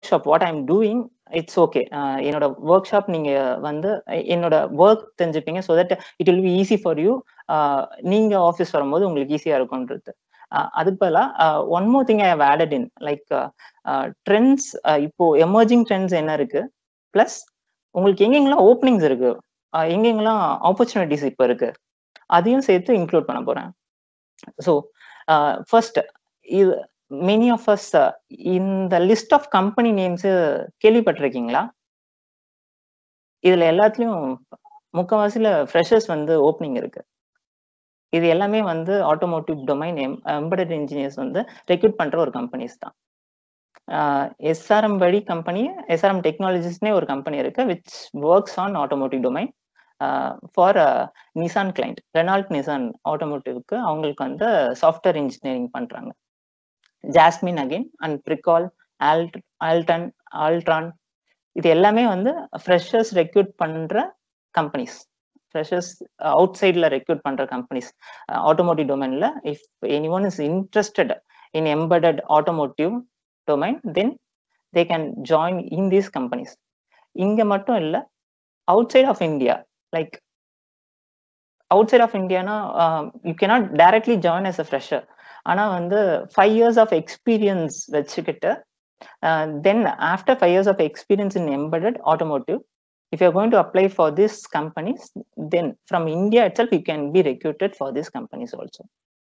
Shop what I'm doing it's okay என்னோட workshop நீங்க வந்து என்னோட ஒர்க் தெரிஞ்சுப்பீங்க so that it will be easy for you நீங்க ஆஃபீஸ் வரும்போது உங்களுக்கு ஈஸியா இருக்கும்ன்றது அதுக்கு பதிலாக one more thing I have added in like trends இப்போ எமர்ஜிங் ட்ரெண்ட்ஸ் என்ன இருக்கு பிளஸ் உங்களுக்கு எங்கெங்கெல்லாம் ஓப்பனிங்ஸ் இருக்கு எங்கெங்கெல்லாம் ஆப்பர்ச்சுனிட்டிஸ் இப்போ இருக்கு அதையும் சேர்த்து இன்க்ளூட் பண்ண போறேன் ஸோ ஃபர்ஸ்ட் இது மெனி ஆஃப் அஸ் இந்த லிஸ்ட் ஆஃப் கம்பெனி நேம்ஸ் கேள்விப்பட்டிருக்கீங்களா இதுல எல்லாத்துலயும் முக்கவாசில ஃப்ரெஷர்ஸ் வந்து ஓப்பனிங் இருக்கு இது எல்லாமே வந்து ஆட்டோமோட்டிவ் டொமைன் எம்படட் இன்ஜினியர்ஸ் வந்து ரெக்ரூட் பண்ற ஒரு கம்பெனிஸ் தான் எஸ்ஆர்எம் வழி கம்பெனி எஸ்ஆர்எம் டெக்னாலஜிஸ்னே ஒரு கம்பெனி இருக்கு which works on automotive domain for Nissan client Renault Nissan ஆட்டோமோட்டிவ்க்கு அவங்களுக்கு வந்து சாஃப்ட்வேர் இன்ஜினியரிங் பண்றாங்க Jasmin again and Pricol Alt Alten Altran இது எல்லாமே வந்து ஃப்ரெஷர்ஸ் ரெக்ரூட் பண்ற கம்பெனிஸ் ஃப்ரெஷர்ஸ் அவுட் சைடில் ரெக்ரூட் பண்ற கம்பெனிஸ் ஆட்டோமோட்டிவ் டொமைன்ல if any one is interested in embedded automotive domain then they can join in these companies இங்க மட்டும் இல்லை outside of India like outside of Indiana you cannot directly join as a fresher ஆனா வந்து five years of experience வச்சுக்கிட்டு then after five years of experience in embedded automotive if you're going to apply for these companies then from india itself you can be recruited for these companies also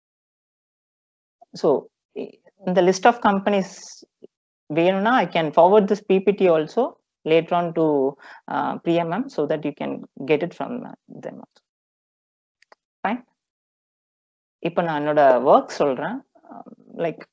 so in the list of companies வேணும்னா i can forward this ppt also later on to uh, priya ma'am so that you can get it from uh, them also fine இப்போ நான் என்னோட work சொல்றேன் like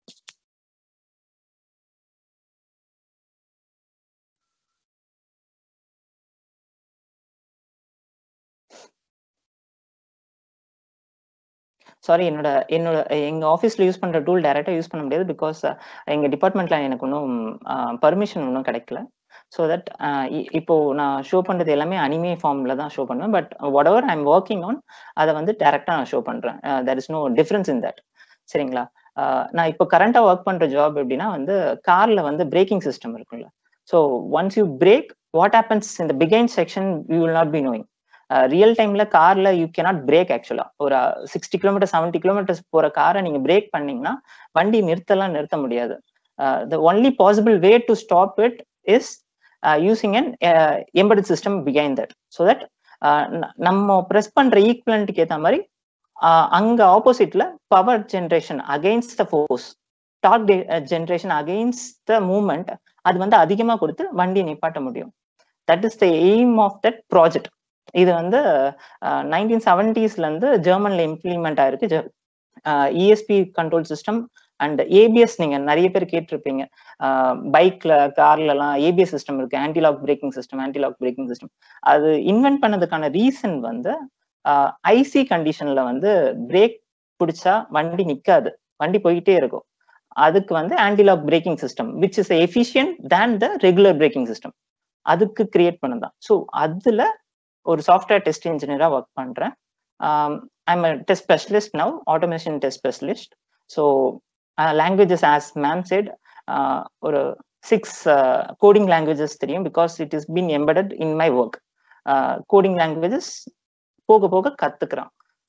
sorry என்னோட என்னோட எங்க ஆஃபீஸ்ல use பண்ற டூல் டைரக்டா யூஸ் பண்ண முடியாது பிகாஸ் எங்க டிபார்ட்மெண்ட்ல எனக்கு ஒன்றும் பர்மிஷன் ஒன்றும் கிடைக்கல ஸோ தட் இப்போ நான் ஷோ பண்றது எல்லாமே அனிமே ஃபார்ம்ல தான் ஷோ பண்ணுவேன் but whatever I am working on அதை வந்து டேரக்டா நான் ஷோ பண்றேன் there is no difference in that சரிங்களா நான் இப்போ கரண்டா ஒர்க் பண்ற ஜாப் எப்படின்னா வந்து கார்ல வந்து பிரேக்கிங் சிஸ்டம் இருக்குல்ல so once you brake what happens இந்த பிகைன் section you will not be knowing real டைம்ல கார்ல யூ கேனாட் பிரேக் ஆக்சுவலா ஒரு சிக்ஸ்டி கிலோமீட்டர் செவன்டி கிலோமீட்டர்ஸ் போற காரை நீங்க பிரேக் பண்ணீங்கன்னா வண்டி நிறுத்தலாம் நிறுத்த முடியாது the only possible way to stop it is using an embedded system பிகைன் தட் ஸோ தட் நம்ம ப்ரெஸ் பண்ற ஈக்குவலண்ட்டுக்கு ஏற்ற மாதிரி அங்க ஆப்போசிட்ல power generation against the force torque generation against the moment அது வந்து அதிகமா கொடுத்து வண்டியை நிப்பாட்ட முடியும் that is the aim of that project இது வந்து நைன்டீன் செவன்டிஸ்ல இருந்து ஜெர்மன்ல இம்ப்ளிமெண்ட் ஆயிருக்கு ESP control system and ABS நீங்க நிறைய பேர் கேட்டிருப்பீங்க பைக்ல கார்ல எல்லாம் ஏபிஎஸ் சிஸ்டம் இருக்கு antilock braking system antilock braking system அது இன்வென்ட் பண்ணதுக்கான ரீசன் வந்து ஐசி கண்டிஷன்ல வந்து பிரேக் பிடிச்சா வண்டி நிக்காது வண்டி போயிட்டே இருக்கும் அதுக்கு வந்து antilock braking system which is efficient than the regular braking system அதுக்கு கிரியேட் பண்ணதான் ஸோ அதுல ஒரு சாஃப்ட்வேர் டெஸ்ட் இன்ஜினியரா ஒர்க் பண்றேன் I'm test specialist now automation test specialist so languages as ma'am said ஒரு சிக்ஸ் கோடிங் லாங்குவேஜஸ் தெரியும் because it is been embedded in my work coding languages போக போக கத்துக்கிறான்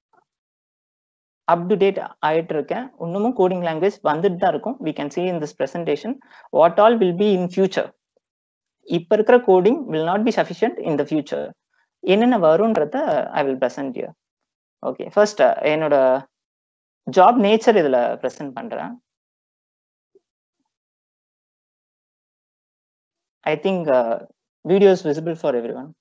அப் டு டேட் ஆயிட்டு இருக்கேன் இன்னமும் coding language வந்துட்டு தான் இருக்கும் we can see in this presentation what all will be in future இப்ப இருக்கிற coding will not be sufficient in the future என்னென்ன வரும்ன்றத I will present you okay first என்னோட ஜாப் நேச்சர் இதுல ப்ரெசென்ட் பண்றேன் I think video is visible for everyone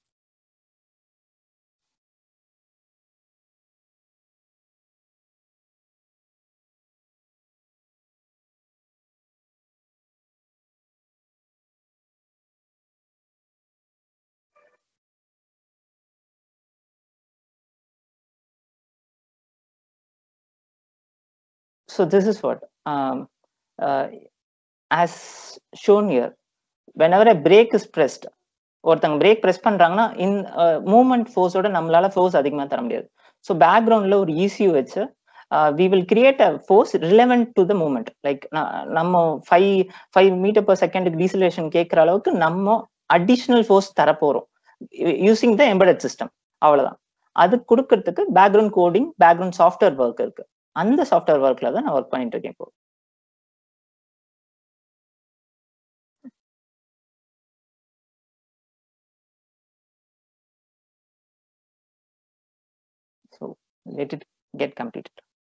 so this is what um, uh, as shown here whenever a brake is pressed ஒருத்தங்க brake press பண்றாங்கன்னா இந்த moment ஃபோர்ஸோட நம்மளால force அதிகமாக தர முடியாது ஸோ பேக்ரவுண்ட்ல ஒரு ஈசியூ வச்சு we will create a force relevant to the moment like நம்ம ஃபைவ் ஃபைவ் மீட்டர் பர் செகண்டுக்கு டீசலேஷன் கேட்குற அளவுக்கு நம்ம அடிஷ்னல் ஃபோர்ஸ் தரப்போறோம் யூசிங் த எம்பெடட் சிஸ்டம் அவ்வளவுதான் அது கொடுக்கறதுக்கு background coding background software work இருக்கு அந்த சாஃப்ட்வேர் ஒர்க்ல தான் நான் ஒர்க் பண்ணிட்டு இருக்கேன் இப்போ So let it get completed.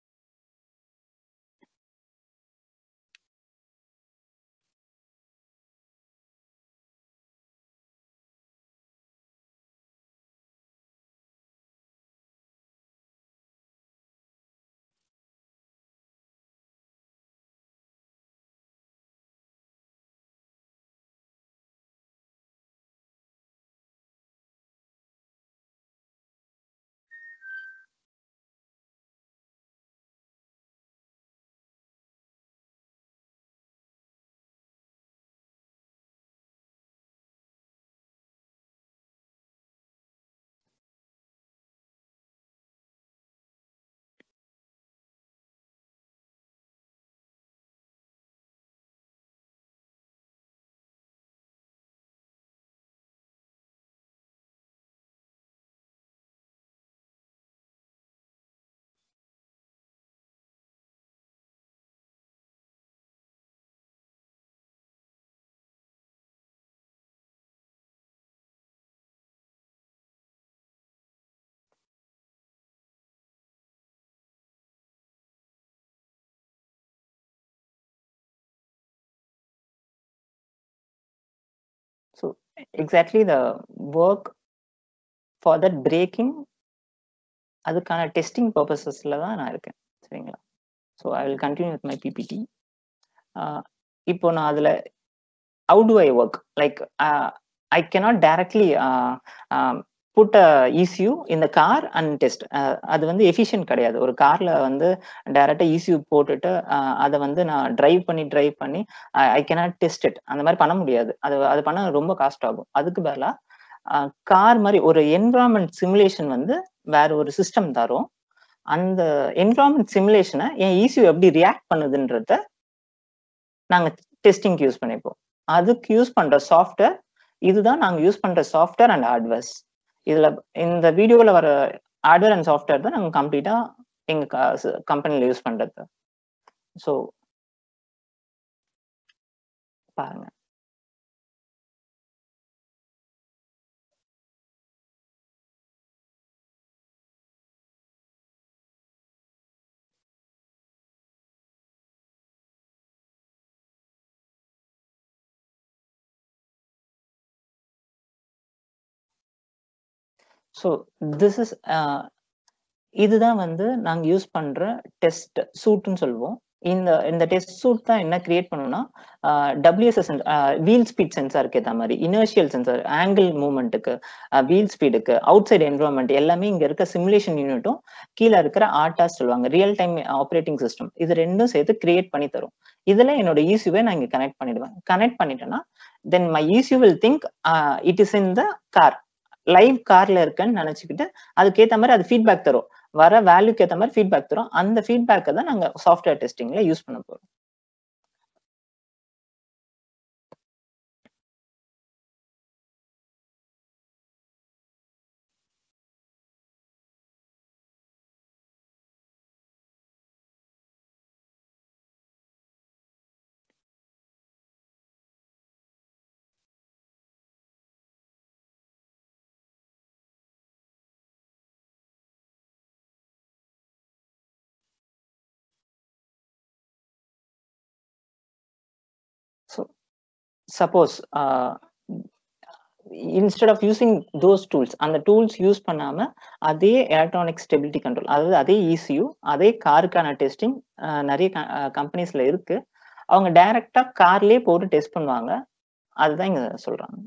So exactly the work for that breaking அதுக்கான டெஸ்டிங் பர்பஸஸ்ல தான் நான் இருக்கேன் சரிங்களா so I will continue with my PPT இப்போ நான் அதில் how to I work like I cannot directly put a ECU இந்த கார் அண்ட் டெஸ்ட் அது வந்து எஃபிஷியன்ட் கிடையாது ஒரு கார்ல வந்து டைரக்டா இசியூ போட்டுட்டு அதை வந்து நான் டிரைவ் பண்ணி டிரைவ் பண்ணி ஐ கேனாட் டெஸ்ட் இட் அந்த மாதிரி பண்ண முடியாது அது அது பண்ண ரொம்ப காஸ்ட் ஆகும் அதுக்கு பதிலாக கார் மாதிரி ஒரு என்வரான்மெண்ட் சிமுலேஷன் வந்து வேற ஒரு சிஸ்டம் தரும் அந்த என்வரான்மெண்ட் சிமுலேஷனை என் இசியூ எப்படி ரியாக்ட் பண்ணுதுன்றத நாங்க டெஸ்டிங்க்கு யூஸ் பண்ணிப்போம் அதுக்கு யூஸ் பண்ற சாஃப்ட்வேர் இதுதான் நாங்க யூஸ் பண்ற சாஃப்ட்வேர் அண்ட் ஹார்ட்வேர்ஸ் இதுல இந்த வீடியோல வர ஹார்ட்வேர் அண்ட் சாஃப்ட்வேர் தான் நாங்க கம்ப்ளீட்டா எங்க கம்பெனில யூஸ் பண்றது ஸோ பாருங்க ஸோ திஸ் இஸ் இதுதான் வந்து நாங்க யூஸ் பண்ற டெஸ்ட் சூட்னு சொல்லுவோம் இந்த இந்த டெஸ்ட் சூட் தான் என்ன கிரியேட் பண்ணணும்னா டபிள்யூஎஸ்எஸ் வீல் ஸ்பீட் சென்சாருக்கு ஏற்ற மாதிரி இனர்ஷியல் சென்சார் ஆங்கிள் மூவ்மெண்ட்டுக்கு வீல் ஸ்பீடுக்கு அவுட் சைட் என்வரான்மெண்ட் எல்லாமே இங்க இருக்க சிமுலேஷன் யூனிட்டும் கீழே இருக்கிற ஆர்டாஸ் சொல்லுவாங்க ரியல் டைம் ஆப்ரேட்டிங் சிஸ்டம் இது ரெண்டும் சேர்த்து கிரியேட் பண்ணி தரும் இதுல என்னோட ஈசியூவை நான் இங்க கனெக்ட் பண்ணிடுவேன் கனெக்ட் பண்ணிட்டேன்னா then my ECU will think it is in the car live கார்ல இருக்குன்னு நினைச்சுக்கிட்டு அதுக்கேற்ற மாதிரி அது ஃபீட்பேக் தரும் வர வேல்யூக்கு ஏற்ற மாதிரி ஃபீட்பேக் தரும் அந்த ஃபீட்பேக்கை தான் நாங்க சாஃப்ட்வேர் டெஸ்டிங்ல யூஸ் பண்ண போறோம் So suppose uh, instead of using those tools அந்த டூல்ஸ் யூஸ் பண்ணாம அதே எலக்ட்ரானிக் ஸ்டெபிலிட்டி கண்ட்ரோல் அதாவது அதே இசியூ அதே காருக்கான டெஸ்டிங் நிறைய கம்பெனிஸ்ல இருக்கு அவங்க டைரக்டா கார்லயே போட்டு டெஸ்ட் பண்ணுவாங்க அதுதான் இங்க சொல்றாங்க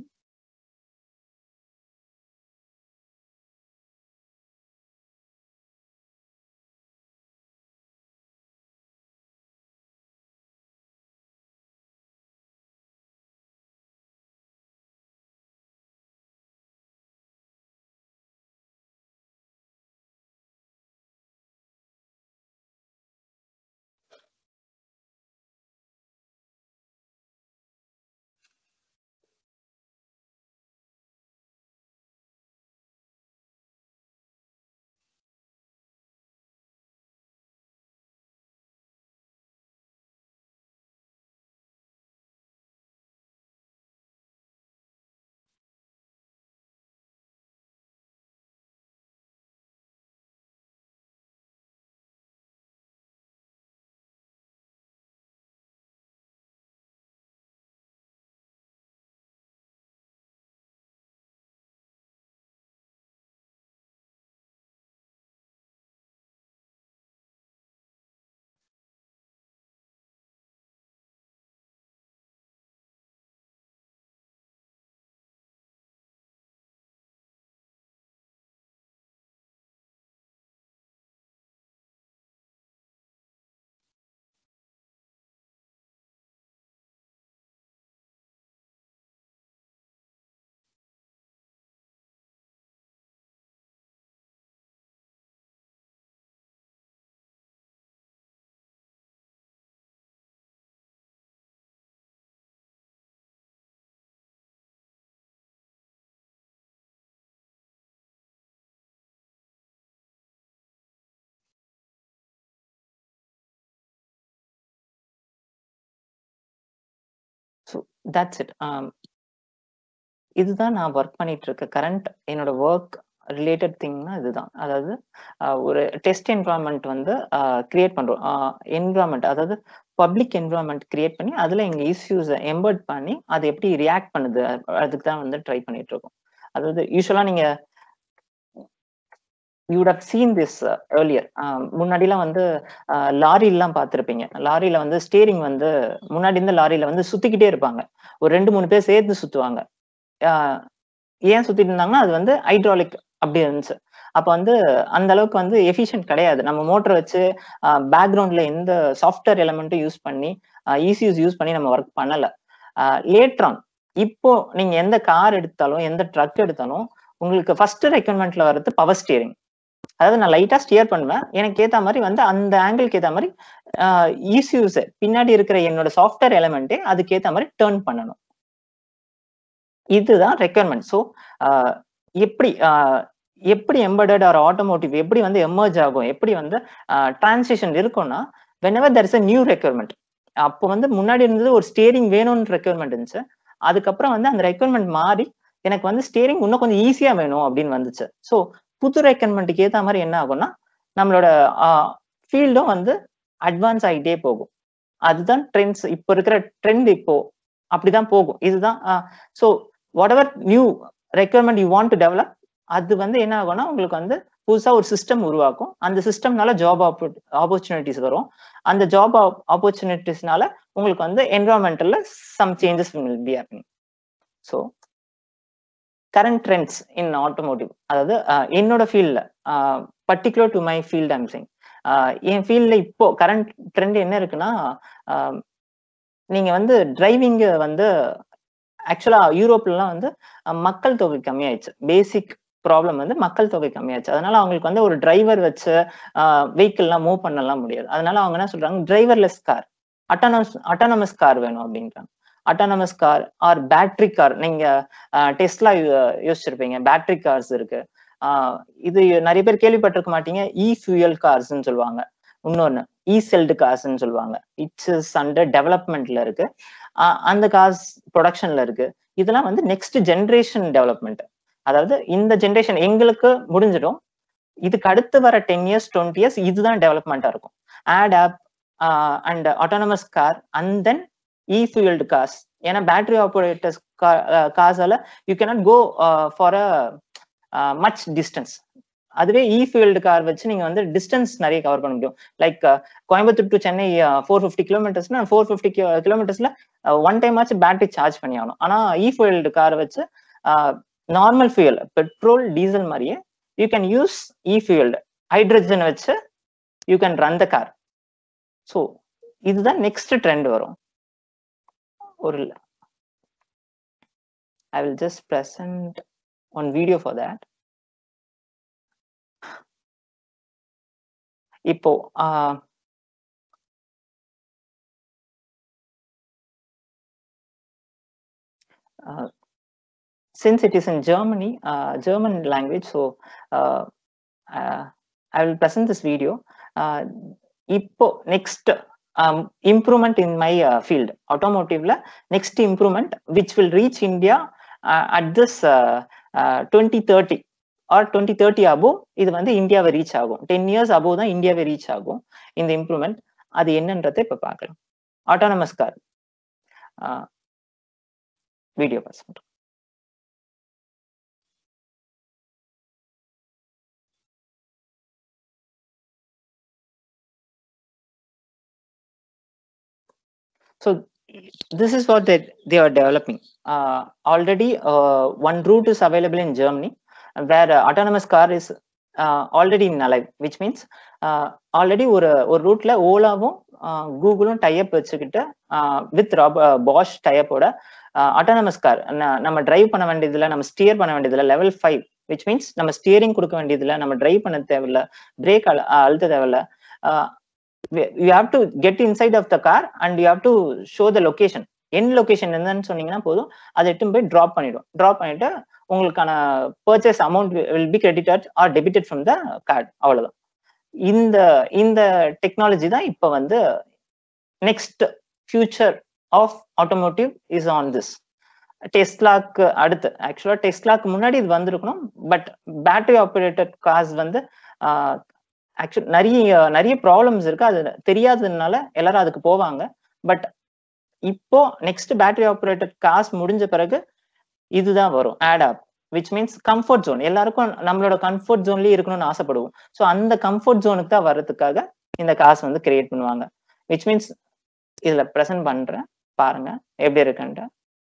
ஸோ தட்ஸ் இட் இதுதான் நான் ஒர்க் பண்ணிட்டு இருக்க கரண்ட் என்னோட ஒர்க் ரிலேட்டட் திங்னா இதுதான் அதாவது ஆஹ் ஒரு டெஸ்ட் என்வரான்மெண்ட் வந்து கிரியேட் பண்றோம் என்வரான்மெண்ட் அதாவது பப்ளிக் என்வரான்மெண்ட் கிரியேட் பண்ணி அதுல எங்க இஷ்யூஸை எம்பர்ட் பண்ணி அது எப்படி ரியாக்ட் பண்ணுது அதுக்கு தான் வந்து ட்ரை பண்ணிட்டு இருக்கோம் அதாவது யூஸ்வலா நீங்க you would have seen this uh, earlier முன்னாடிலாம் வந்து லாரிலாம் பார்த்துருப்பீங்க லாரியில வந்து ஸ்டேரிங் வந்து முன்னாடி இருந்த லாரியில வந்து சுத்திக்கிட்டே இருப்பாங்க ஒரு ரெண்டு மூணு பேர் சேர்த்து சுத்துவாங்க ஆஹ் ஏன் சுத்திட்டு இருந்தாங்கன்னா அது வந்து ஹைட்ராலிக் அப்படி இருந்துச்சு அப்ப வந்து அந்த அளவுக்கு வந்து எஃபிஷியன்ட் கிடையாது நம்ம மோட்டர் வச்சு பேக்ரவுண்ட்ல எந்த சாஃப்ட்வேர் எலமெண்ட்டும் யூஸ் பண்ணி ஈசியூஸ் யூஸ் பண்ணி நம்ம ஒர்க் பண்ணல லேட்ரான் இப்போ நீங்க எந்த கார் எடுத்தாலும் எந்த ட்ரக் எடுத்தாலும் உங்களுக்கு ஃபர்ஸ்ட் ரெக்கமெண்ட்ல வர்றது பவர் ஸ்டியரிங் அதாவது நான் லைட்டா ஸ்டியர் பண்ணுவேன் எனக்கு ஏத்த மாதிரி வந்து அந்த ஆங்கிளுக்கு ஏத்த மாதிரி ஈசியூஸ் பின்னாடி இருக்கிற என்னோட சாஃப்ட்வேர் எலமெண்ட்டே அதுக்கு ஏத்த மாதிரி டேர்ன் பண்ணணும் இதுதான் ரெக்குயர்மெண்ட் ஸோ எப்படி ஆஹ் எப்படி எம்பர்டட் ஆர் ஆட்டோமோட்டிவ் எப்படி வந்து எமர்ஜ் ஆகும் எப்படி வந்து டிரான்சிஷன் இருக்கும்னா whenever there is a new requirement அப்போ வந்து முன்னாடி இருந்தது ஒரு ஸ்டியரிங் வேணும்னு ரெக்குயர்மெண்ட் இருந்துச்சு அதுக்கப்புறம் வந்து அந்த ரெக்குயர்மெண்ட் மாறி எனக்கு வந்து ஸ்டியரிங் இன்னும் கொஞ்சம் ஈஸியா வேணும் அப்படின்னு வந்துச்சு ஸோ புது ரெக்குயர்மெண்ட்டுக்கு ஏற்ற மாதிரி என்ன ஆகும்னா நம்மளோட ஃபீல்டும் வந்து அட்வான்ஸ் ஆகிட்டே போகும் அதுதான் ட்ரெண்ட்ஸ் இப்போ இருக்கிற ட்ரெண்ட் இப்போ அப்படிதான் போகும் இதுதான் so whatever new requirement you want to develop அது வந்து என்ன ஆகும்னா உங்களுக்கு வந்து புதுசா ஒரு சிஸ்டம் உருவாக்கும் அந்த சிஸ்டம்னால ஜாப் ஆப்பர்ச்சுனிட்டிஸ் வரும் அந்த ஜாப் ஆப்பர்ச்சுனிட்டிஸ்னால உங்களுக்கு வந்து என்வரான்மெண்டல்ல some changes will be happening so current trends in automotive அதாவது என்னோட ஃபீல்ட்ல particular to my field I'm சிங் என் ஃபீல்ட்ல இப்போ கரண்ட் ட்ரெண்ட் என்ன இருக்குன்னா நீங்க வந்து டிரைவிங் வந்து ஆக்சுவலா யூரோப்லாம் வந்து மக்கள் தொகை கம்மியாயிடுச்சு பேசிக் ப்ராப்ளம் வந்து மக்கள் தொகை கம்மியாச்சு அதனால அவங்களுக்கு வந்து ஒரு டிரைவர் வச்சு வெஹிக்கிள்லாம் மூவ் பண்ணலாம் முடியாது அதனால அவங்க என்ன சொல்றாங்க driverless car autonomous autonomous car வேணும் அப்படின்றாங்க autonomous car or battery car நீங்க டெஸ்ட்லா யோசிச்சிருப்பீங்க பேட்டரி கார்ஸ் இருக்கு இது நிறைய பேர் கேள்விப்பட்டிருக்க மாட்டீங்க இ ஃபியூயல் கார்ஸ்ன்னு சொல்லுவாங்க இன்னொன்னு இ செல்டு கார்ஸ்ன்னு சொல்லுவாங்க இட்ஸ் இஸ் அண்டர் டெவலப்மெண்ட்ல இருக்கு அந்த கார்ஸ் ப்ரொடக்ஷன்ல இருக்கு இதெல்லாம் வந்து நெக்ஸ்ட் ஜென்ரேஷன் டெவலப்மெண்ட் அதாவது இந்த ஜென்ரேஷன் எங்களுக்கு முடிஞ்சிடும் இதுக்கு அடுத்து வர டென் இயர்ஸ் டுவெண்ட்டி இயர்ஸ் இதுதான் டெவலப்மெண்டா இருக்கும் ஆட் ஆப் and autonomous car and then E fuelled cars ஏன்னா பேட்டரி ஆப்ரேட்டர்ஸ் கார்ஸால you cannot go for a much distance அதுவே இ ஃபியூல்டு கார் வச்சு நீங்க வந்து டிஸ்டன்ஸ் நிறைய கவர் பண்ண முடியும் like Coimbatore to Chennai four fifty கிலோமீட்டர்ஸ்னா ஃபோர் ஃபிஃப்டி கிலோமீட்டர்ஸ்ல ஒன் டைம் ஆச்சு பேட்டரி சார்ஜ் பண்ணி ஆகணும் ஆனா இ ஃபியூல்டு கார் வச்சு நார்மல் ஃபியூல் பெட்ரோல் டீசல் மாதிரியே you can use e fueled hydrogen வச்சு you can run the car so இதுதான் நெக்ஸ்ட் ட்ரெண்ட் வரும் ஒரு I will just present one video for that இப்போ since it is in Germany, uh, German language, so uh, uh, I will present this video. இப்போ next um, improvement in my uh, field, automotive la next improvement which will reach India uh, at this uh, uh, 2030 or twenty thirty above இது வந்து இந்தியாவை reach ஆகும் ten years above தான் இந்தியாவை reach ஆகும் இந்த improvement அது என்னன்றதை இப்ப பார்க்கலாம் ஆட்டானமஸ் கார் வீடியோ பாஸ் பண்றோம் So this is what they, they are developing. Uh, already uh, one route is available in Germany where uh, autonomous car is uh, already in alive, which means uh, already ஒரு ஒரு ரூட்ல ஓலாவும் கூகுளும் tie up வச்சுக்கிட்டு with Bosch டைப்போட autonomous car நம்ம drive பண்ண வேண்டியதுல நம்ம ஸ்டியர் பண்ண வேண்டியதுல லெவல் ஃபைவ் விச் மீன்ஸ் நம்ம ஸ்டியரிங் கொடுக்க வேண்டியதுல நம்ம டிரைவ் பண்ண தேவையில்ல பிரேக் அழுத்த தேவையில்ல you have to get inside of the car and you have to show the location என் லொகேஷன் என்னன்னு சொன்னீங்கன்னா போதும் அதை எட்டும் போய் ட்ராப் பண்ணிடும் ட்ராப் பண்ணிட்டு உங்களுக்கான purchase amount will be credited or debited from the card அவ்வளவுதான் இந்த இந்த டெக்னாலஜி தான் இப்போ வந்து next future of automotive is on this டெஸ்லாக்கு அடுத்து ஆக்சுவலா டெஸ்லாக்கு முன்னாடி இது வந்திருக்கணும் பட் பேட்டரி ஆப்ரேட்டட் கார்ஸ் வந்து ஆக்சுவல் நிறைய நிறைய ப்ராப்ளம்ஸ் இருக்கு அது தெரியாததுனால எல்லாரும் அதுக்கு போவாங்க பட் இப்போ நெக்ஸ்ட் பேட்டரி ஆப்ரேட்டட் கார்ஸ் முடிஞ்ச பிறகு இதுதான் வரும் ஆட் ஆப் விச் மீன்ஸ் கம்ஃபர்ட் ஜோன் எல்லாருக்கும் நம்மளோட கம்ஃபர்ட் ஜோன்லயே இருக்கணும்னு ஆசைப்படுவோம் ஸோ அந்த கம்ஃபர்ட் ஜோனுக்கு தான் வர்றதுக்காக இந்த காசு வந்து கிரியேட் பண்ணுவாங்க விச் மீன்ஸ் இதுல ப்ரெசென்ட் பண்றேன் பாருங்க எப்படி இருக்குன்ட்டு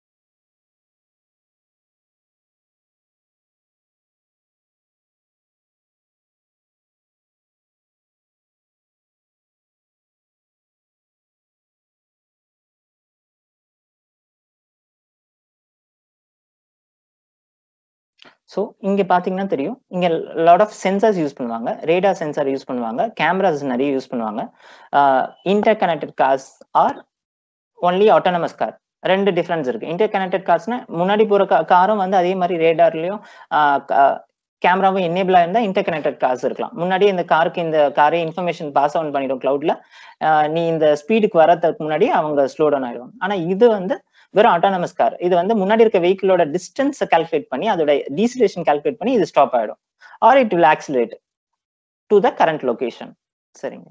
ஸோ இங்க பாத்தீங்கன்னா தெரியும் இங்க லாட் ஆஃப் சென்சார்ஸ் யூஸ் பண்ணுவாங்க ரேடார் சென்சார் யூஸ் பண்ணுவாங்க கேமராஸ் நிறைய யூஸ் பண்ணுவாங்க inter connected cars or only autonomous car ரெண்டு டிஃபரன்ஸ் இருக்கு இன்டர் கனெக்டட் கார்ஸ்னா முன்னாடி போற காரும் வந்து அதே மாதிரி ரேடார்லயும் கேமராவும் என்னேபிள் ஆயிருந்தா இன்டர் கனெக்டட் கார்ஸ் இருக்கலாம் முன்னாடி இந்த காருக்கு இந்த காரே இன்ஃபர்மேஷன் பாஸ் ஆன் பண்ணிடும் கிளவுட்ல நீ இந்த ஸ்பீடுக்கு வரதுக்கு முன்னாடி அவங்க ஸ்லோ டவுன் ஆயிடும் ஆனா இது வந்து வெறும் ஆட்டானமஸ் கார் இது வந்து முன்னாடி இருக்க வெஹிக்கிளோட டிஸ்டன்ஸை கால்குலேட் பண்ணி அதோட டீசிலேஷன் கால்குலேட் பண்ணி இது ஸ்டாப் ஆயிடும் or it will accelerate to the current location சரிங்க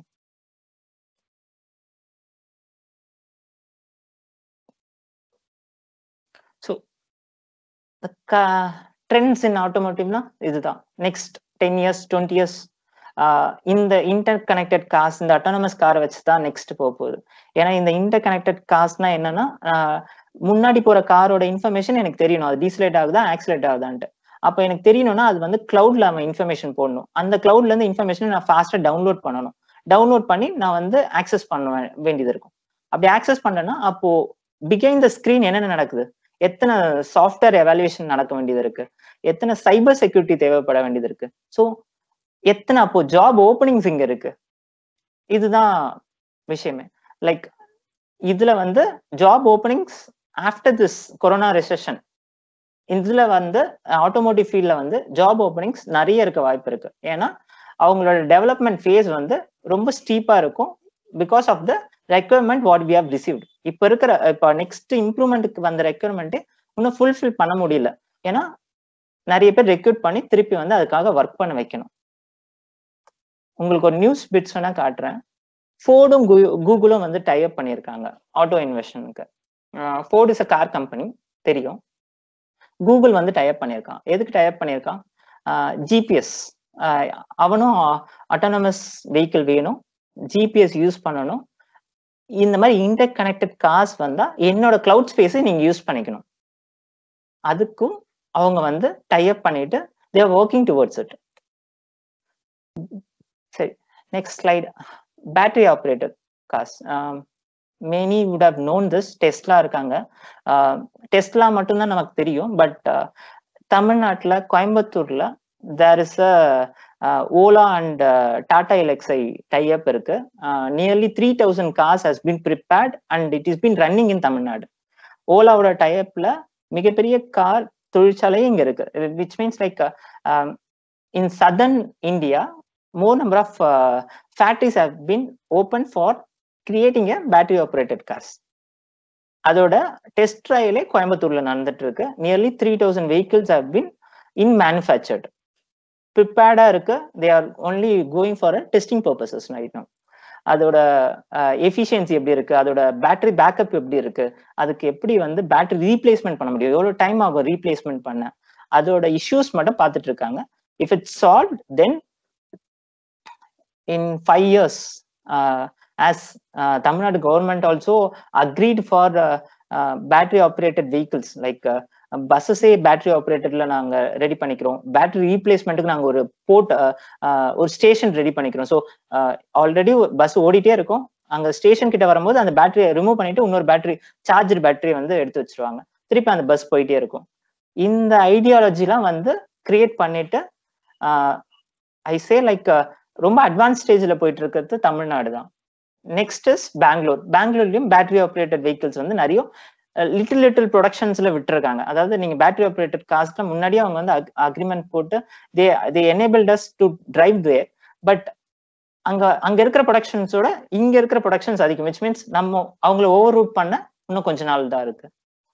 ஸோ ட்ரெண்ட்ஸ் இன் ஆட்டோமோட்டிவ்னா இதுதான் next ten years twenty years இந்த இன்டர் கனெக்டட் காஸ் இந்த அட்டானமஸ் காரை வச்சு தான் நெக்ஸ்ட் போக போகுது ஏன்னா இந்த இன்டர் கனெக்டட் காஸ்னா என்னன்னா முன்னாடி போற காரோட இன்ஃபர்மேஷன் எனக்கு தெரியணும் அது டீசலேட் ஆகுதா ஆக்சிலேட் ஆகுதான்ட்டு அப்போ எனக்கு தெரியணும்னா அது வந்து கிளவுட்ல அவன் இன்ஃபர்மேஷன் போடணும் அந்த கிளவுட்ல இருந்து இன்ஃபர்மேஷன் நான் ஃபாஸ்டா டவுன்லோட் பண்ணணும் டவுன்லோட் பண்ணி நான் வந்து ஆக்சஸ் பண்ண வேண்டியது இருக்கும் அப்படி ஆக்சஸ் பண்ணேன்னா அப்போ பிகைன் த ஸ்கிரீன் என்னென்ன நடக்குது எத்தனை சாஃப்ட்வேர் எவாலுவேஷன் நடக்க வேண்டியது இருக்கு எத்தனை சைபர் செக்யூரிட்டி தேவைப்பட வேண்டியது இருக்கு ஸோ எத்தனை அப்போ ஜாப் ஓப்பனிங்ஸ் இங்க இருக்கு இதுதான் விஷயமே லைக் இதுல வந்து job openings after this corona recession இதுல வந்து ஆட்டோமோட்டிவ் ஃபீல்ட்ல வந்து ஜாப் ஓப்பனிங்ஸ் நிறைய இருக்க வாய்ப்பு இருக்கு ஏன்னா அவங்களோட டெவலப்மெண்ட் ஃபேஸ் வந்து ரொம்ப ஸ்டீப்பா இருக்கும் because of the requirement what we have received இப்ப இருக்கிற இப்போ நெக்ஸ்ட் இம்ப்ரூவ்மெண்ட்டுக்கு வந்த ரெக்குவயர்மெண்ட்டே இன்னும் ஃபுல்ஃபில் பண்ண முடியல ஏன்னா நிறைய பேர் ரெக்ரூட் பண்ணி திருப்பி வந்து அதுக்காக ஒர்க் பண்ண வைக்கணும் உங்களுக்கு ஒரு நியூஸ் பிட்ஸ் வேணா காட்டுறேன் ஃபோர்டும் கூகுளும் வந்து டைப் பண்ணியிருக்காங்க ஆட்டோ இன்வெஸ்ஷனுக்கு Ford is a car company தெரியும் கூகுள் வந்து டைப் பண்ணியிருக்கான் எதுக்கு டைப் பண்ணியிருக்கான் ஜிபிஎஸ் அவனும் அட்டானமஸ் வெஹிக்கிள் வேணும் ஜிபிஎஸ் யூஸ் பண்ணணும் இந்த மாதிரி இன்டர் கனெக்டட் கார்ஸ் வந்தா என்னோட கிளவுட் ஸ்பேஸை நீங்க யூஸ் பண்ணிக்கணும் அதுக்கும் அவங்க வந்து டைப் பண்ணிட்டு தேர் ஒர்க்கிங் டுவர்ட்ஸ் இட் சரி next slide battery operated cars many would have known this Tesla இருக்காங்க டெஸ்ட்லா மட்டும்தான் நமக்கு தெரியும் பட் தமிழ்நாட்டில் கோயம்புத்தூர்ல there is a Ola and Tata எலக்ஸை டைப் இருக்கு nearly three thousand cars has been prepared and it is been running in Tamil Nadu ஓலாவோட டைப்ல மிகப்பெரிய கார் தொழிற்சாலையும் இங்க இருக்கு which means like in southern India more number of uh, factories have been opened for creating a battery operated cars அதோட test ட்ரையலே கோயம்புத்தூர்ல நடந்துட்டு இருக்கு nearly three thousand vehicles have been in manufactured ப்ரிப்பேர்டா இருக்கு they are only going for a testing purposes right no அதோட efficiency எப்படி இருக்கு அதோட பேட்டரி பேக்கப் எப்படி இருக்கு அதுக்கு எப்படி வந்து பேட்டரி ரீப்ளேஸ்மெண்ட் பண்ண முடியும் எவ்வளவு டைம் ஆகும் ரீப்ளேஸ்மெண்ட் பண்ண அதோட இஷ்யூஸ் மட்டும் பார்த்துட்டு இருக்காங்க if it's solve then in five years uh, as uh, Tamil Nadu government also agreed for uh, uh, battery operated vehicles like uh, பஸ்ஸஸே பேட்டரி ஆப்ரேட்டட்ல நாங்க ரெடி பண்ணிக்கிறோம் பேட்டரி ரீப்ளேஸ்மெண்ட்டுக்கு நாங்க ஒரு போர்ட் ஒரு ஸ்டேஷன் ரெடி பண்ணிக்கிறோம் ஸோ ஆல்ரெடி பஸ் ஓடிட்டே இருக்கும் அங்க ஸ்டேஷன் கிட்ட வரும்போது அந்த பேட்டரியை ரிமூவ் பண்ணிட்டு இன்னொரு பேட்டரி சார்ஜர் பேட்டரி வந்து எடுத்து வச்சிருவாங்க திருப்பி அந்த பஸ் போயிட்டே இருக்கும் இந்த ஐடியாலஜிலாம் வந்து கிரியேட் பண்ணிட்டு ஐ சே லைக் ரொம்ப அட்வான்ஸ் ஸ்டேஜ்ல போயிட்டு இருக்கிறது தமிழ்நாடு தான் நெக்ஸ்ட் இஸ் பெங்களூர் பெங்களூர்லயும் பேட்டரி ஆப்ரேட்டட் வெஹிக்கிள்ஸ் வந்து நிறைய லிட்டில் லிட்டில் ப்ரொடக்ஷன்ஸ்ல விட்டுருக்காங்க அதாவது நீங்க பேட்டரி ஆப்ரேட்டட் காஸ்ட்ல முன்னாடியே அவங்க வந்து அக்ரிமெண்ட் போட்டு they they enabled us to drive there but அங்க அங்க இருக்கிற ப்ரொடக்ஷன்ஸோட இங்க இருக்கிற ப்ரொடக்ஷன்ஸ் அதிகம் விச் மீன்ஸ் நம்ம அவங்கள ஓவர் ரூட் பண்ண இன்னும் கொஞ்ச நாள் தான் இருக்கு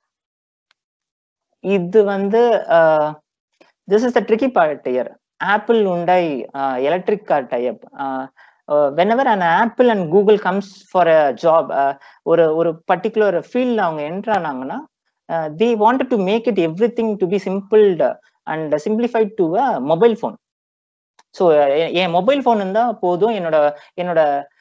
இது வந்து this is the tricky part here Apple உண்டை electric car type whenever and Apple and Google comes for a job ஒரு ஒரு பர்டிகுலர் ஃபீல்டில் அவங்க என்ட்ரானாங்கன்னா they wanted to make it எவ்ரி திங் to be simpled and simplified to a mobile phone so என் mobile phone இருந்தால் போதும் என்னோட என்னோட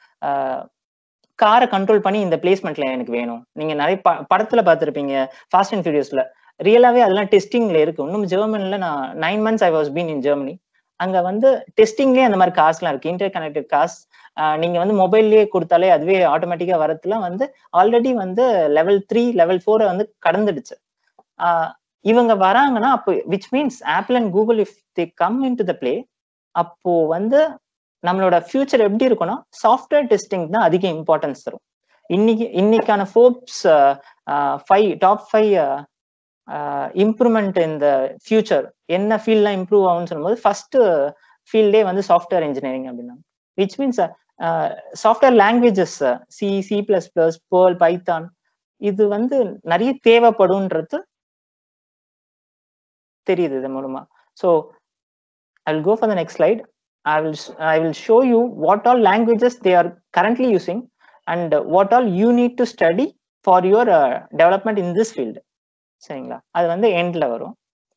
காரை கண்ட்ரோல் பண்ணி இந்த பிளேஸ்மெண்ட்ல எனக்கு வேணும் நீங்க நிறைய ப படத்துல பார்த்துருப்பீங்க ஃபாஸ்ட் அண்ட் ஃபியூரியஸ்ல ரியலாவே அதெல்லாம் டெஸ்டிங்ல இருக்கு இன்னும் ஜெர்மனில நான் nine months I was been in Germany அங்க வந்து டெஸ்டிங்லேயே அந்த மாதிரி காசுலாம் இருக்கு இன்டர் கனெக்டட் காஸ் நீங்க வந்து மொபைல்லயே கொடுத்தாலே அதுவே ஆட்டோமேட்டிக்கா வரதுலாம் வந்து ஆல்ரெடி வந்து லெவல் த்ரீ லெவல் ஃபோரை வந்து கடந்துடுச்சு இவங்க வராங்கன்னா அப்போ which means Apple and Google if they come in to the play அப்போ வந்து நம்மளோட ஃபியூச்சர் எப்படி இருக்கும்னா சாஃப்ட்வேர் டெஸ்டிங் தான் அதிக இம்பார்ட்டன்ஸ் தரும் இன்னைக்கு இன்னைக்கான Forbes five top five improvement இந்த ஃபியூச்சர் என்ன ஃபீல்ட்லாம் இம்ப்ரூவ் ஆகும்னு சொல்லும்போது ஃபர்ஸ்ட் ஃபீல்டே வந்து சாஃப்ட்வேர் இன்ஜினியரிங் அப்படின்னா which means software languages C C plus plus Perl Python இது வந்து நிறைய தேவைப்படும்ன்றது தெரியுது இது மூலமா so I will go for the next slide I will I will show you what all languages they are currently using and what all you need to study for your uh, development in this field சரிங்களா அது வந்து எண்ட்ல வரும்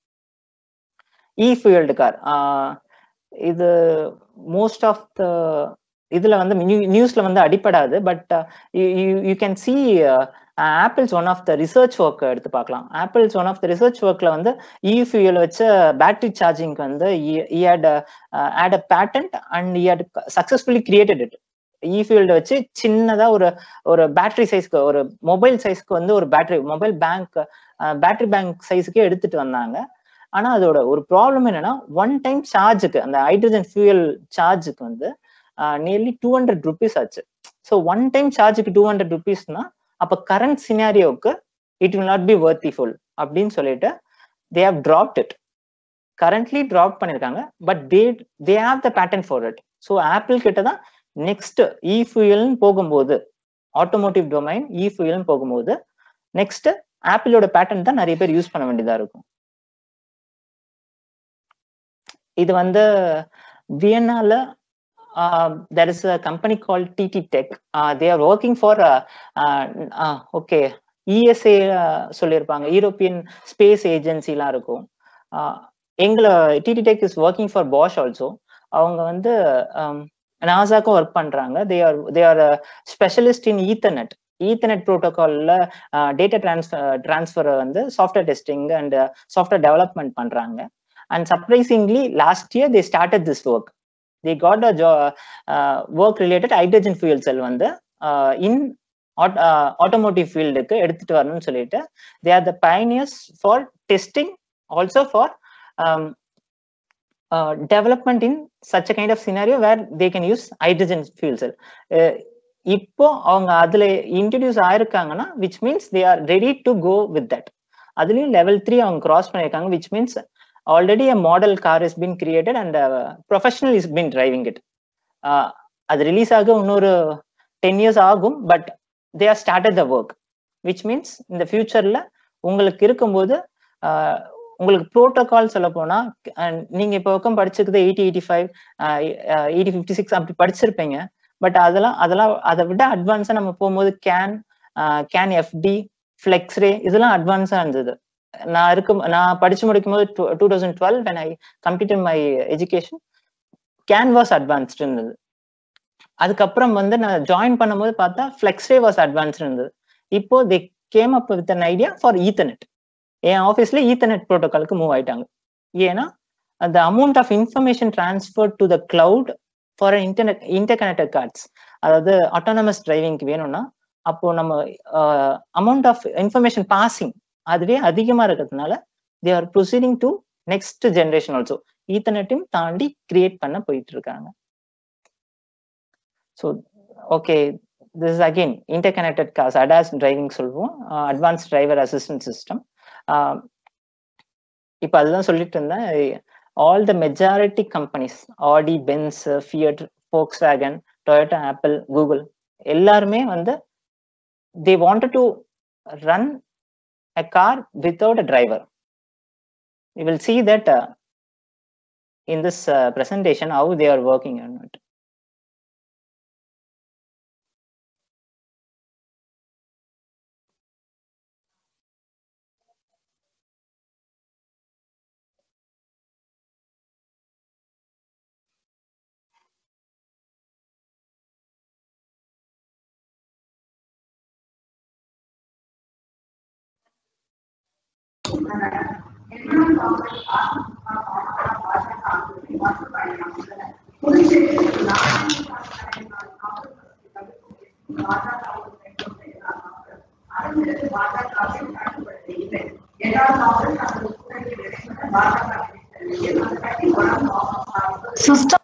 E fuelled car இது most of the இதுல வந்து நியூஸ்ல வந்து அடிப்படாது but you can see Apple's one of the research work எடுத்து பார்க்கலாம் Apple's one of the research ஒர்க்ல வந்து இ ஃபியூல் வச்ச பேட்டரி சார்ஜிங்க்கு வந்து add add a patent and it successfully created it E field வச்சு சின்னதா ஒரு ஒரு பேட்டரி சைஸ்க்கு ஒரு மொபைல் சைஸ்க்கு வந்து ஒரு battery mobile bank battery bank சைஸுக்கே எடுத்துட்டு வந்தாங்க ஆனா அதோட ஒரு ப்ராப்ளம் என்னன்னா ஒன் டைம் சார்ஜுக்கு அந்த ஹைட்ரஜன் ஃபியூயல் சார்ஜுக்கு வந்து நியர்லி டூ ஹண்ட்ரட் ருபீஸ் ஆச்சு ஸோ ஒன் டைம் சார்ஜுக்கு டூ ஹண்ட்ரட் ருபீஸ்னா அப்ப கரண்ட் சினாரியோவுக்கு it will not be worthiful அப்படின்னு சொல்லிட்டு they have dropped it currently drop பண்ணிருக்காங்க but they they have the pattern for it so Apple கிட்ட தான் நெக்ஸ்ட் இ ஃபியூயல்னு போகும்போது ஆட்டோமோட்டிவ் டொமைன் இ ஃபியூயல்னு போகும்போது நெக்ஸ்ட் ஆப்பிளோட பேட்டர்ன் தான் நிறைய பேர் யூஸ் பண்ண வேண்டியதா இருக்கும் இது வந்து வியன்னால there is a company call T T tech they are working for okay ESA சொல்லியிருப்பாங்க யூரோப்பியன் ஸ்பேஸ் ஏஜென்சிலாம் இருக்கும் எங்களை T T tech is working for Bosch also அவங்க வந்து நாசாக்கும் ஒர்க் பண்றாங்க they are they are specialist in Ethernet Ethernet ப்ரோட்டோகால்ல data transfer transfer வந்து software testing and software development பண்றாங்க and surprisingly last year they started this work they got a ஜா work related hydrogen fuel cell வந்து in automotive ஃபீல்டுக்கு எடுத்துட்டு வரணும்னு சொல்லிட்டு they are the pioneers for testing also for development in such kind of scenario where they can use hydrogen fuel cell இப்போ அவங்க அதுல introduce ஆயிருக்காங்கன்னா which means they are ready to go with that அதுலயும் level three அவங்க cross பண்ணியிருக்காங்க which means already a model car is been created and professional is been driving it அது release ஆக இன்னொரு டென் இயர்ஸ் ஆகும் but they are started the work which means இந்த ஃபியூச்சர்ல உங்களுக்கு இருக்கும்போது உங்களுக்கு ப்ரோட்டோகால் சொல்ல போனா நீங்க இப்போ பக்கம் படிச்சிருக்கிறது eighty eighty five eighty fifty six அப்படி படிச்சிருப்பீங்க பட் அதெல்லாம் அதெல்லாம் அதை விட அட்வான்ஸா நம்ம போகும்போது கேன் கேன் எஃப்டி ஃபிளெக்ஸ்ரே இதெல்லாம் அட்வான்ஸா இருந்தது நான் இருக்கும் நான் படிச்சு முடிக்கும் போது two thousand twelve when I completed my education CAN was advanced இருந்தது அதுக்கப்புறம் வந்து நான் ஜாயின் பண்ணும்போது பார்த்தா ஃபிளெக்ஸ்ரே வாஸ் அட்வான்ஸ்டு இருந்தது இப்போ they came up with an idea for Ethernet என் ஆஃபீஸ்ல ஈத்தர்நெட் ப்ரோட்டோகாலுக்கு மூவ் ஆயிட்டாங்க ஏன்னா அந்த amount of information transfer to the cloud for internet inter connected cars அதாவது அட்டானமஸ் டிரைவிங்க்கு வேணும்னா அப்போ நம்ம அமௌண்ட் ஆஃப் இன்ஃபர்மேஷன் பாசிங் அதுவே அதிகமா இருக்கிறதுனால they are proceeding to next generation also ஈத்தர்நெட்டையும் தாண்டி கிரியேட் பண்ண போயிட்டு இருக்காங்க so okay this is again inter connected cars ADAS driving சொல்லுவோம் அட்வான்ஸ் டிரைவர் அசிஸ்டன்ட் சிஸ்டம் இப்போ அதுதான் சொல்லிட்டு இருந்தேன் all the majority companies Audi Benz Fiat Volkswagen Toyota Apple Google எல்லாருமே வந்து they wanted to run a car without a driver. You will see that uh, in this uh, presentation how they are working on it. System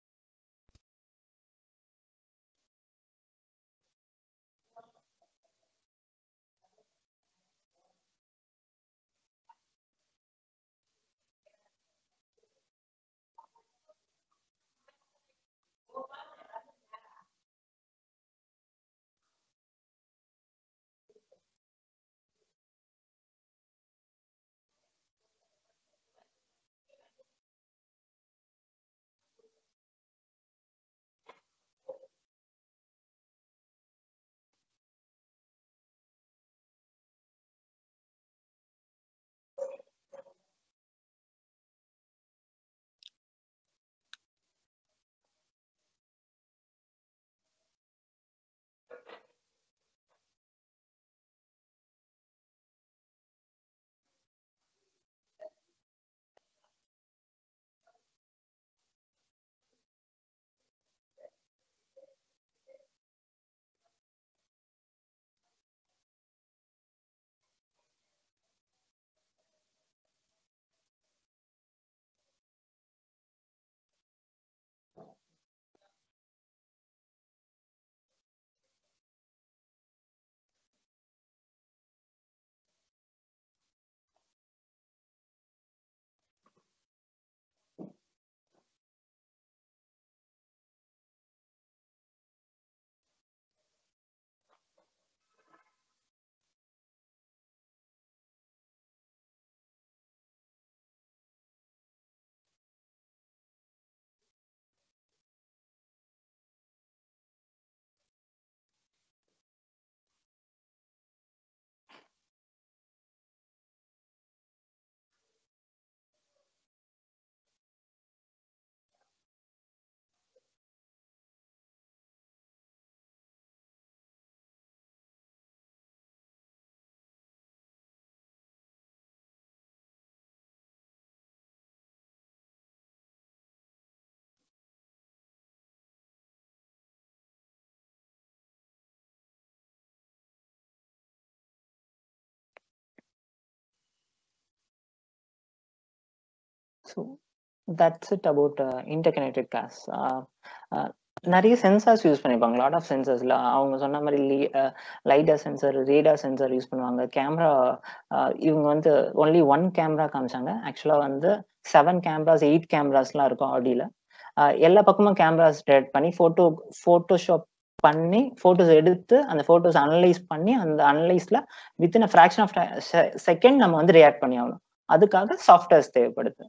So that's it about uh, interconnected cars. Uh, uh, நிறைய sensors use பண்ணிப்பாங்க lot of சென்சர்ஸ்ல அவங்க சொன்ன மாதிரி lidar sensor radar sensor use பண்ணுவாங்க camera இவங்க வந்து only one camera காமிச்சாங்க ஆக்சுவலா வந்து செவன் கேமராஸ் எயிட் கேமராஸ்லாம் இருக்கும் ஆடியில எல்லா பக்கமும் கேமராஸ் டெட் பண்ணி போட்டோ போட்டோஷாப் பண்ணி போட்டோஸ் எடுத்து அந்த போட்டோஸ் அனலைஸ் பண்ணி அந்த அனலைஸ்ல within a fraction of second நம்ம வந்து ரியாக்ட் பண்ணி ஆகணும் அதுக்காக சாஃப்ட்வேர்ஸ் தேவைப்படுது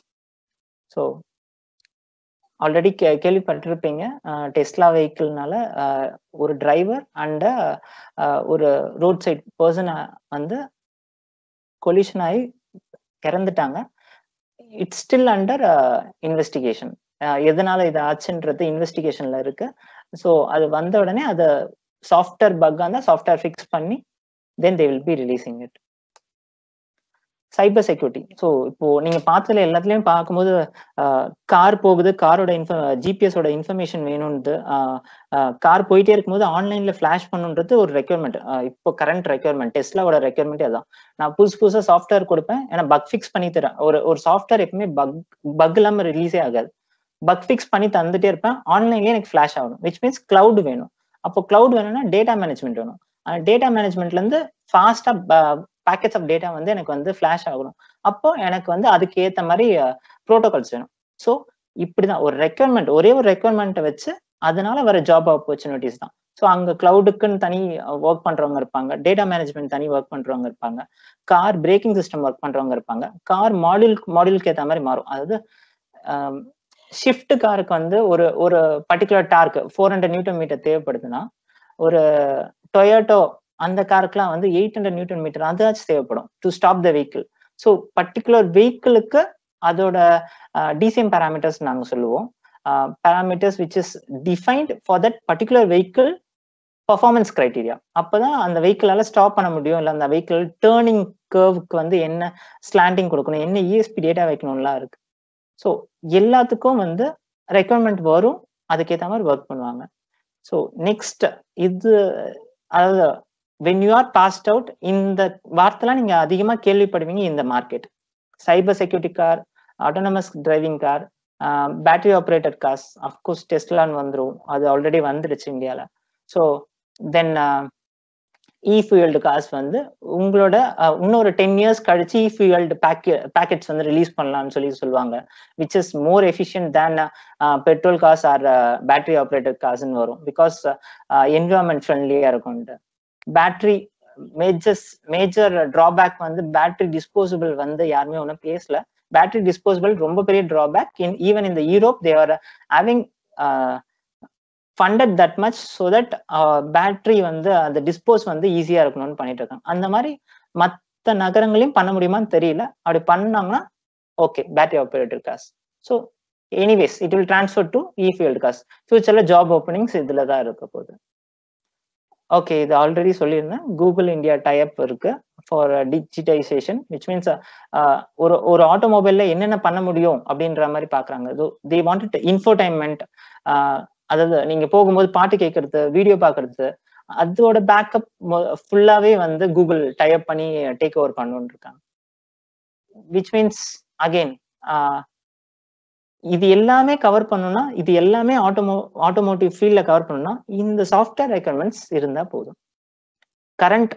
ஸோ ஆல்ரெடி கே கேள்விப்பட்டிருப்பீங்க டெஸ்லா வெஹிக்கிள்னால ஒரு டிரைவர் அண்ட் ஒரு ரோட் சைட் பர்சனை வந்து கொலிஷன் ஆகி இறந்துட்டாங்க இட்ஸ் ஸ்டில் அண்டர் இன்வெஸ்டிகேஷன் எதனால இது ஆச்சுன்றது இன்வெஸ்டிகேஷன்ல இருக்கு ஸோ அது வந்த உடனே அதை சாஃப்ட்வேர் பக் இருந்தால் சாஃப்ட்வேர் ஃபிக்ஸ் பண்ணி then they will be releasing it cyber security so இப்போ நீங்க பார்த்ததுல எல்லாத்துலயும் பார்க்கும்போது கார் போகுது காரோட இன்ஃப ஜிபிஎஸோட இன்ஃபர்மேஷன் வேணும்னு கார் போயிட்டே இருக்கும்போது ஆன்லைன்ல ஃபிளாஷ் பண்ணுன்றது ஒரு ரெக்யர்மெண்ட் இப்போ கரண்ட் ரெக்யர்மெண்ட் டெஸ்லாவோட ரெக்யர்மெண்ட் அதான் நான் புதுசு புதுசாக சாஃப்ட்வேர் கொடுப்பேன் ஏன்னா பக் ஃபிக்ஸ் பண்ணி தரேன் ஒரு ஒரு சாஃப்ட்வேர் எப்பவுமே பக் பக் இல்லாம ரிலீஸே ஆகாது பக் ஃபிக்ஸ் பண்ணி தந்துட்டே இருப்பேன் ஆன்லைன்லேயே எனக்கு ஃபிளாஷ் ஆகணும் விச் மீன்ஸ் கிளவுட் வேணும் அப்போ கிளவுட் வேணும்னா டேட்டா மேனேஜ்மெண்ட் வேணும் டேட்டா மேனேஜ்மெண்ட்ல இருந்து ஃபாஸ்டா பேக்கெட்ஸ் ஆஃப் டேட்டா வந்து எனக்கு வந்து ஃபிளாஷ் ஆகணும் அப்போ எனக்கு வந்து அதுக்கு ஏத்த மாதிரி ப்ரோட்டோகால்ஸ் வேணும் ஸோ இப்படிதான் ஒரு ரெக்யர்மெண்ட் ஒரே ஒரு ரெக்யர்மெண்ட்டை வச்சு அதனால வர ஜாப் ஆப்பர்ச்சுனிட்டிஸ் தான் ஸோ அங்க கிளவுடுக்குன்னு தனி ஒர்க் பண்றவங்க இருப்பாங்க டேட்டா மேனேஜ்மெண்ட் தனி ஒர்க் பண்றவங்க இருப்பாங்க கார் பிரேக்கிங் சிஸ்டம் ஒர்க் பண்றவங்க இருப்பாங்க கார் மாடியூல் மாடியூலுக்கு ஏற்ற மாதிரி மாறும் அதாவது ஷிஃப்ட் காருக்கு வந்து ஒரு ஒரு particular torque four hundred newton meter தேவைப்படுதுன்னா ஒரு டொயோட்டோ அந்த காருக்குலாம் வந்து எயிட் ஹண்ட்ரட் நியூட்டன் மீட்டர் அதாச்சும் தேவைப்படும் to stop the vehicle so particular வெஹிக்கிளுக்கு அதோட டிசிஎம் பேராமீட்டர்ஸ் நாங்கள் சொல்லுவோம் parameters which is defined for that particular vehicle performance criteria அப்போதான் அந்த வெஹிக்கிளால ஸ்டாப் பண்ண முடியும் இல்லை அந்த வெஹிக்கிள் டேர்னிங் கர்வுக்கு வந்து என்ன ஸ்லாண்டிங் கொடுக்கணும் என்ன இஎஸ்பி டேட்டா வைக்கணும்லாம் இருக்கு ஸோ எல்லாத்துக்கும் வந்து ரெக்குவயர்மெண்ட் வரும் அதுக்கேற்ற மாதிரி ஒர்க் பண்ணுவாங்க ஸோ நெக்ஸ்ட் இது அதாவது when you are passed out இந்த வார்த்தைலாம் நீங்க அதிகமா கேள்விப்படுவீங்க இந்த market cyber security car autonomous driving car battery operated cars of course டெஸ்ட்லான்னு வந்துடும் அது ஆல்ரெடி வந்துடுச்சு இந்தியாவில் ஸோ தென் இ ஃபியூல்டு கார்ஸ் வந்து உங்களோட இன்னொரு டென் இயர்ஸ் கழிச்சு இ ஃபியூல்டு பேக்கெ பேக்கெட்ஸ் வந்து ரிலீஸ் பண்ணலாம்னு சொல்லி சொல்லுவாங்க which is more efficient than petrol cars are battery operated கார்ஸ்ன்னு வரும் பிகாஸ் என்விரான்மெண்ட் ஃப்ரெண்ட்லியா இருக்கும்ட்டு பேட்டரி மேஜர்ஸ் மேஜர் டிராபேக் வந்து பேட்டரி டிஸ்போசபிள் வந்து யாருமே ஒன்றும் பேசல பேட்டரி டிஸ்போசபிள் ரொம்ப பெரிய டிராபேக் இன் ஈவன் இந்த Europe they are having funded that much so that battery வந்து அந்த டிஸ்போஸ் வந்து ஈஸியா இருக்கணும்னு பண்ணிட்டு இருக்காங்க அந்த மாதிரி மற்ற நகரங்களையும் பண்ண முடியுமான்னு தெரியல அப்படி பண்ணாங்கன்னா okay battery operator gas so anyways it will transfer to E field gas ஃபியூச்சர்ல ஜாப் ஓப்பனிங்ஸ் இதுல தான் இருக்க போகுது ஓகே இது ஆல்ரெடி சொல்லியிருந்தேன் கூகுள் இந்தியா டைப் இருக்கு ஃபார் டிஜிட்டைசேஷன் விச் மீன்ஸ் ஒரு ஒரு ஆட்டோமொபைல்ல என்னென்ன பண்ண முடியும் அப்படின்ற மாதிரி பாக்குறாங்க தே வாண்ட் இன்ஃபோடைன்மெண்ட் அதாவது நீங்க போகும்போது பாட்டு கேட்கறது வீடியோ பாக்குறது அதோட பேக்கப் ஃபுல்லாவே வந்து கூகுள் டைப் பண்ணி டேக் ஓவர் பண்ணணும்னு இருக்காங்க விச் மீன்ஸ் அகெயின் இது எல்லாமே கவர் பண்ணணும்னா இது எல்லாமே ஆட்டோமோ ஆட்டோமோட்டிவ் ஃபீல்ட்ல கவர் பண்ணணும்னா இந்த சாஃப்ட்வேர் ரெக்குவயர்மெண்ட்ஸ் இருந்தா போதும் கரண்ட்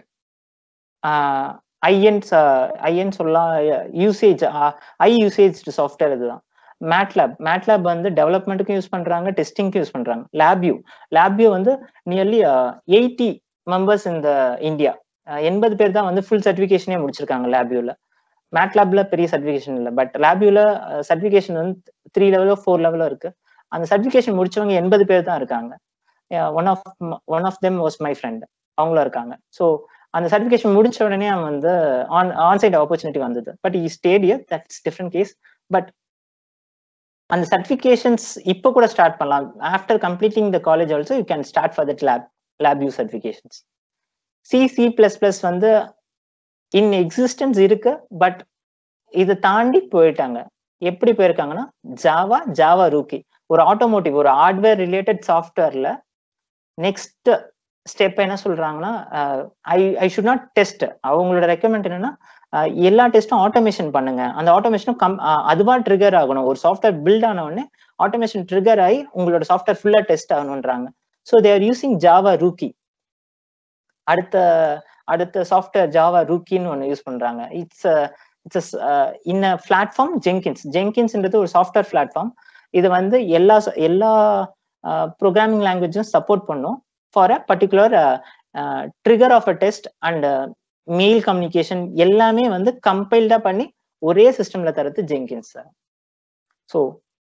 ஐஎன் ஐஎன் சொல்லலாம் யூசேஜ் ஐ யூசேஜ் சாஃப்ட்வேர் இதுதான் மேட்லேப் மேட்லேப் வந்து டெவலப்மெண்ட்டுக்கும் யூஸ் பண்றாங்க டெஸ்டிங்க்கும் யூஸ் பண்றாங்க லேப்யூ லேப்யூ வந்து நியர்லி எயிட்டி மெம்பர்ஸ் இந்த இந்தியா எண்பது பேர் தான் வந்து ஃபுல் சர்டிஃபிகேஷனே முடிச்சிருக்காங்க லேப்யூல மேட்லேப்ல பெரிய சர்டிஃபிகேஷன் இல்லை பட் லேப்யூல சர்டிஃபிகேஷன் வந்து த்ரீ லெவலோ ஃபோர் லெவலோ இருக்கு அந்த சர்டிஃபிகேஷன் முடிச்சவங்க எண்பது பேர் தான் இருக்காங்க one of one of them was my friend அவங்களும் இருக்காங்க ஸோ அந்த சர்டிஃபிகேஷன் முடிச்ச உடனே அவன் வந்து ஆன் ஆன்சைட் ஆப்பர்ச்சுனிட்டி வந்தது பட் இ ஸ்டேடியர் தட்ஸ் டிஃப்ரெண்ட் கேஸ் பட் அந்த சர்டிஃபிகேஷன்ஸ் இப்போ கூட ஸ்டார்ட் பண்ணலாம் after completing the college also you can start for that lab LabVIEW certifications C C plus plus வந்து இன் எக்ஸிஸ்டன்ஸ் இருக்கு பட் இதை தாண்டி போயிட்டாங்க எப்படி போயிருக்காங்கன்னா ஜாவா ஜாவா ரூக்கி ஒரு ஆட்டோமோட்டிவ் ஒரு ஹார்ட்வேர் ரிலேட்டட் சாஃப்ட்வேர்ல நெக்ஸ்ட் ஸ்டெப் என்ன சொல்றாங்கன்னா I I should not test அவங்களோட ரெக்கமெண்ட் என்னன்னா எல்லா டெஸ்ட்டும் ஆட்டோமேஷன் பண்ணுங்க அந்த ஆட்டோமேஷனும் கம் அதுவா ட்ரிகர் ஆகணும் ஒரு சாஃப்ட்வேர் பில்ட் ஆன உடனே ஆட்டோமேஷன் ட்ரிகர் ஆகி உங்களோட சாஃப்ட்வேர் ஃபுல்லா டெஸ்ட் ஆகணுன்றாங்க so there using Java rookie அடுத்த அடுத்த சாஃப்ட்வேர் ஜாவா ரூக்கின்னு ஒன்று யூஸ் பண்றாங்க it's it's in platform Jenkins ஜெங்கின்ஸ்ன்றது ஒரு சாஃப்ட்வேர் பிளாட்ஃபார்ம் இது வந்து எல்லா எல்லா ப்ரோக்ராமிங் லாங்குவேஜும் சப்போர்ட் பண்ணும் for a particular trigger of a test and mail communication எல்லாமே வந்து கம்பைல்டா பண்ணி ஒரே சிஸ்டம்ல தரது ஜெங்கின்ஸ் ஸோ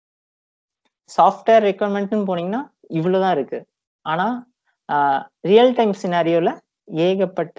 சாஃப்ட்வேர் ரெக்குவயர்மெண்ட்னு போனீங்கன்னா இவ்வளவுதான் இருக்கு ஆனா ரியல் டைம் சினாரியோல ஏகப்பட்ட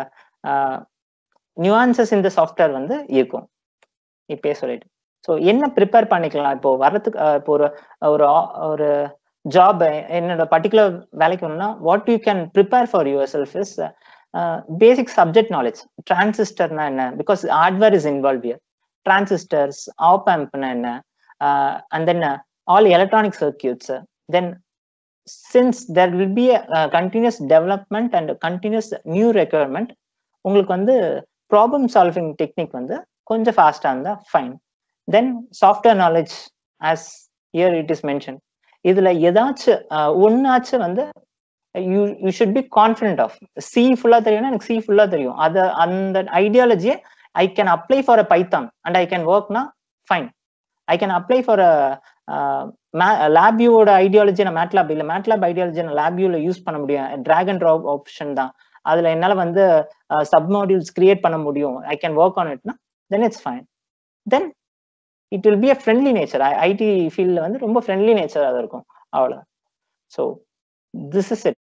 நியூஆன்சஸ் இந்த சாஃப்ட்வேர் வந்து இருக்கும் இப்பயே சொல்லிட்டு ஸோ என்ன ப்ரிப்பேர் பண்ணிக்கலாம் இப்போ வர்றதுக்கு இப்போ ஒரு ஒரு ஒரு ஜாப் என்னோட பர்டிகுலர் வேலைக்கு வரணும்னா what you can prepare for yourself is basic subject knowledge டிரான்சிஸ்டர்னா என்ன because hardware is involve here transistors op ஆம்ப்னா என்ன and then all electronic circuits then since there will be continuous development and continuous new requirement உங்களுக்கு வந்து problem solving technique வந்து கொஞ்சம் ஃபாஸ்டாக இருந்தால் fine then software knowledge as here it is mention இதில் ஏதாச்சும் ஒன்னாச்சும் வந்து you you should be confident of C ஃபுல்லாக தெரியும்னா எனக்கு சி ஃபுல்லாக தெரியும் அதை அந்த ஐடியாலஜியை I can apply for a Python and I can ஒர்க்னா fine I can apply for a லேப் வியூவோட ஐடியாலஜி நான் மேட்லாப் இல்லை மேட்லாப் ஐடியாலஜி நான் லேப் வியூல யூஸ் பண்ண முடியும் ட்ராக் அண்ட் ட்ராப் ஆப்ஷன் தான் அதுல என்னால வந்து சப் மாடியூல்ஸ் கிரியேட் பண்ண முடியும் ஐ கேன் ஒர்க் ஆன் இட்னா then it's fine then it will be a friendly nature IT ஃபீல்டில் வந்து ரொம்ப ஃப்ரெண்ட்லி நேச்சர் அது இருக்கும் அவ்வளோ ஸோ திஸ் இஸ் இட்